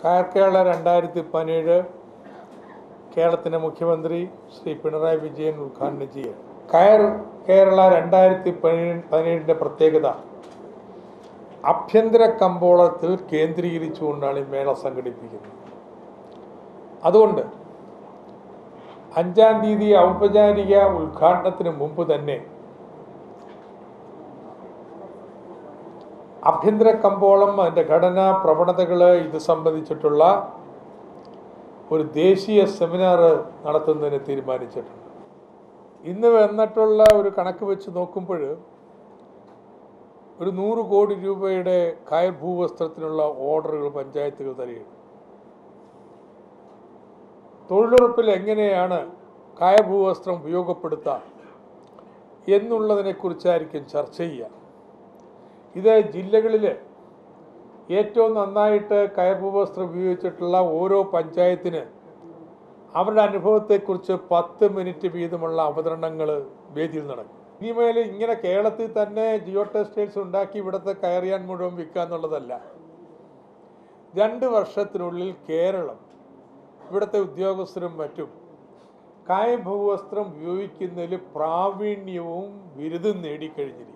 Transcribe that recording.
കയർ കേരള രണ്ടായിരത്തി പതിനേഴ് കേരളത്തിൻ്റെ മുഖ്യമന്ത്രി ശ്രീ പിണറായി വിജയൻ ഉദ്ഘാടനം ചെയ്യുക കയർ കേരള രണ്ടായിരത്തി പതിനേഴ് പതിനേഴിൻ്റെ പ്രത്യേകത ആഭ്യന്തര കമ്പോളത്തിൽ കേന്ദ്രീകരിച്ചുകൊണ്ടാണ് ഈ മേള സംഘടിപ്പിക്കുന്നത് അതുകൊണ്ട് അഞ്ചാം തീയതി ഔപചാരിക ഉദ്ഘാടനത്തിന് മുമ്പ് തന്നെ ആഭ്യന്തര കമ്പോളം അതിൻ്റെ ഘടന പ്രവണതകൾ ഇത് സംബന്ധിച്ചിട്ടുള്ള ഒരു ദേശീയ സെമിനാർ നടത്തുന്നതിന് തീരുമാനിച്ചിട്ടുണ്ട് ഇന്ന് വന്നിട്ടുള്ള ഒരു കണക്ക് വെച്ച് നോക്കുമ്പോൾ ഒരു നൂറ് കോടി രൂപയുടെ കയർ ഭൂവസ്ത്രത്തിനുള്ള ഓർഡറുകൾ പഞ്ചായത്തുകൾ തരികയാണ് തൊഴിലുറപ്പിൽ എങ്ങനെയാണ് കയർ ഭൂവസ്ത്രം ഉപയോഗപ്പെടുത്താം എന്നുള്ളതിനെക്കുറിച്ചായിരിക്കും ചർച്ച ചെയ്യുക ഇത് ജില്ലകളിൽ ഏറ്റവും നന്നായിട്ട് കയർ ഭൂവസ്ത്രം ഉപയോഗിച്ചിട്ടുള്ള ഓരോ പഞ്ചായത്തിന് അവരുടെ അനുഭവത്തെക്കുറിച്ച് പത്ത് മിനിറ്റ് വീതമുള്ള അവതരണങ്ങൾ വേദിയിൽ നടക്കും ഇനിമേൽ ഇങ്ങനെ കേരളത്തിൽ തന്നെ ജിയോ ടെക്സ്റ്റൈൽസ് ഉണ്ടാക്കി ഇവിടുത്തെ കയറിയാൻ മുഴുവൻ വിൽക്കുക എന്നുള്ളതല്ല രണ്ട് വർഷത്തിനുള്ളിൽ കേരളം ഇവിടുത്തെ ഉദ്യോഗസ്ഥരും മറ്റും കായഭൂവസ്ത്രം ഉപയോഗിക്കുന്നതിൽ പ്രാവീണ്യവും ബിരുദം നേടിക്കഴിഞ്ഞിരിക്കും